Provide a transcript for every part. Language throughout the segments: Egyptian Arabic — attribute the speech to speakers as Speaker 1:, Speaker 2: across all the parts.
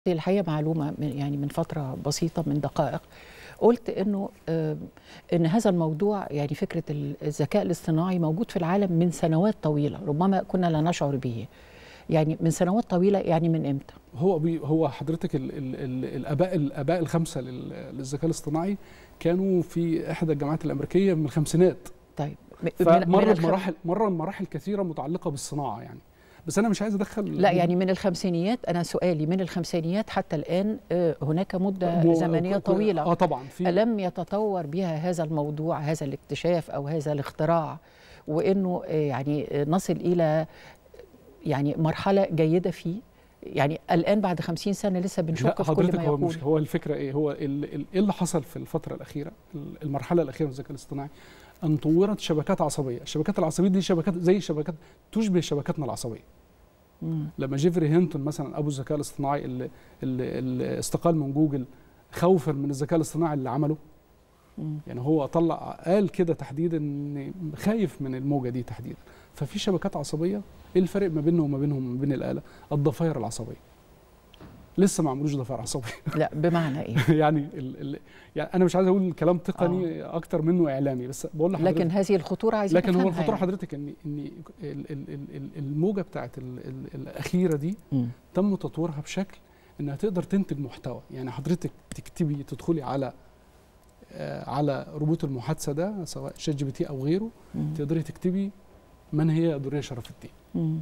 Speaker 1: الحقيقه معلومه من يعني من فتره بسيطه من دقائق قلت انه آه، ان هذا الموضوع يعني فكره الذكاء الاصطناعي موجود في العالم من سنوات طويله ربما كنا لا نشعر به يعني من سنوات طويله يعني من امتى
Speaker 2: هو بي هو حضرتك ال ال ال الاباء الاباء الخمسه لل- للذكاء الاصطناعي كانوا في احدى الجامعات الامريكيه من الخمسينات
Speaker 1: طيب م- من-
Speaker 2: فمر
Speaker 1: من الخم-
Speaker 2: بمراحل مر بمراحل كثيره متعلقه بالصناعه يعني بس انا مش عايز ادخل
Speaker 1: لا يعني من الخمسينيات انا سؤالي من الخمسينيات حتى الان آه، هناك مده
Speaker 2: مو-
Speaker 1: زمنيه
Speaker 2: ك- ك-
Speaker 1: طويله
Speaker 2: اه طبعا في
Speaker 1: ألم يتطور بها هذا الموضوع هذا الاكتشاف أو هذا الاختراع وإنه آه، يعني آه، نصل إلى يعني مرحلة جيدة فيه يعني الآن بعد خمسين سنة لسه بنشك
Speaker 2: لا
Speaker 1: في كل
Speaker 2: حضرتك
Speaker 1: ما
Speaker 2: هو
Speaker 1: يقول
Speaker 2: مش هو الفكره ايه هو ال- ال- ايه اللي حصل في الفتره الاخيره ال- المرحله الاخيره من الذكاء الاصطناعي ان طورت شبكات عصبيه الشبكات العصبيه دي شبكات زي شبكات تشبه شبكاتنا العصبيه
Speaker 1: مم.
Speaker 2: لما جيفري هينتون مثلا ابو الذكاء الاصطناعي اللي, اللي, اللي استقال من جوجل خوفا من الذكاء الاصطناعي اللي عمله
Speaker 1: مم.
Speaker 2: يعني هو طلع قال كده تحديدا ان خايف من الموجه دي تحديدا ففي شبكات عصبيه ايه الفرق ما بينه وما بينهم وما بين الاله الضفائر العصبيه لسه ما عملوش ضفائر عصبيه
Speaker 1: لا بمعنى إيه
Speaker 2: يعني ال ال يعني انا مش عايز اقول كلام تقني آه. اكتر منه اعلامي بس بقول لحضرتك
Speaker 1: لكن هذه الخطورة عايزين
Speaker 2: لكن هو
Speaker 1: نفهمها
Speaker 2: الخطوره
Speaker 1: يعني.
Speaker 2: حضرتك ان ان ال- ال- ال- ال- الموجه بتاعت ال- ال- الاخيره دي
Speaker 1: مم.
Speaker 2: تم تطويرها بشكل انها تقدر تنتج محتوى يعني حضرتك تكتبي تدخلي على آه، على روبوت المحادثه ده سواء شات جي بي تي او غيره
Speaker 1: مم.
Speaker 2: تقدري تكتبي من هي دريه شرف الدين
Speaker 1: مم.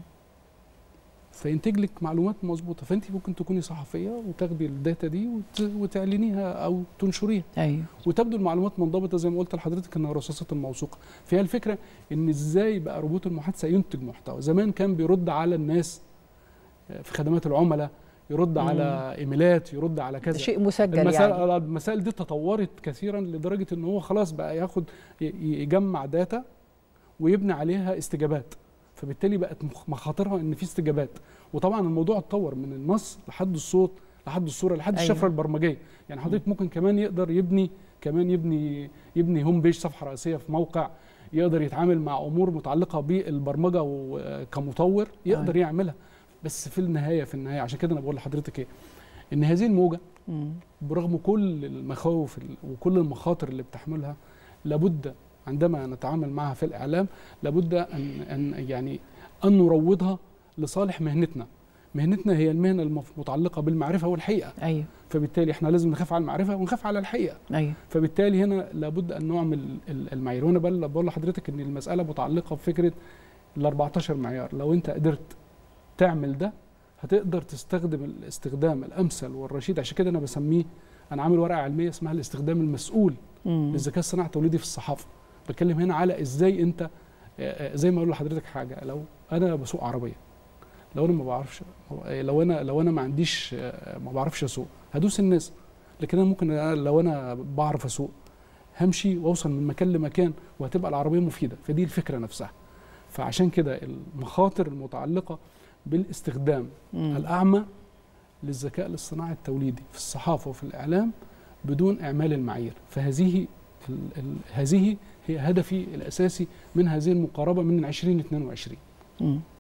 Speaker 2: فينتج لك معلومات مظبوطه فانت ممكن تكوني صحفيه وتاخدي الداتا دي وت- وتعلنيها او تنشريها
Speaker 1: أيوه
Speaker 2: وتبدو المعلومات منضبطه زي ما قلت لحضرتك انها رصاصه موثوقه فهي الفكره ان ازاي بقى روبوت المحادثه ينتج محتوى زمان كان بيرد على الناس في خدمات العملاء يرد
Speaker 1: مم.
Speaker 2: على ايميلات يرد على كذا
Speaker 1: شيء مسجل
Speaker 2: المسائل
Speaker 1: يعني
Speaker 2: المسائل دي تطورت كثيرا لدرجه ان هو خلاص بقى ياخد ي- يجمع داتا ويبني عليها استجابات فبالتالي بقت مخ- مخاطرها ان في استجابات وطبعا الموضوع اتطور من النص لحد الصوت لحد الصوره لحد
Speaker 1: أيوة.
Speaker 2: الشفره البرمجيه يعني حضرتك ممكن كمان يقدر يبني كمان يبني يبني هوم بيج صفحه رئيسيه في موقع يقدر يتعامل مع امور متعلقه بالبرمجه و- كمطور يقدر
Speaker 1: أيوة.
Speaker 2: يعملها بس في النهايه في النهايه عشان كده انا بقول لحضرتك ايه ان هذه الموجه
Speaker 1: مم.
Speaker 2: برغم كل المخاوف ال- وكل المخاطر اللي بتحملها لابد عندما نتعامل معها في الاعلام لابد ان ان يعني ان نروضها لصالح مهنتنا مهنتنا هي المهنه المتعلقه بالمعرفه والحقيقه
Speaker 1: أيوه
Speaker 2: فبالتالي احنا لازم نخاف على المعرفه ونخاف على الحقيقه
Speaker 1: أيوه
Speaker 2: فبالتالي هنا لابد ان نعمل ال- المعايير وانا بل- بقول لحضرتك ان المساله متعلقه بفكره ال 14 معيار لو انت قدرت تعمل ده هتقدر تستخدم الاستخدام الامثل والرشيد عشان كده انا بسميه انا عامل ورقه علميه اسمها الاستخدام المسؤول
Speaker 1: مم.
Speaker 2: للذكاء الصناعي التوليدي في الصحافه بتكلم هنا على ازاي انت آه، آه، زي ما اقول لحضرتك حاجه لو انا بسوق عربيه لو انا ما بعرفش لو انا لو انا ما عنديش آه، ما بعرفش اسوق هدوس الناس لكن انا ممكن أنا لو انا بعرف اسوق همشي واوصل من مكان لمكان وهتبقى العربيه مفيده فدي الفكره نفسها فعشان كده المخاطر المتعلقه بالاستخدام
Speaker 1: مم.
Speaker 2: الأعمى للذكاء الاصطناعي التوليدي في الصحافة وفي الإعلام بدون إعمال المعايير فهذه ال ال هذه هي هدفي الأساسي من هذه المقاربة من 2022
Speaker 1: مم.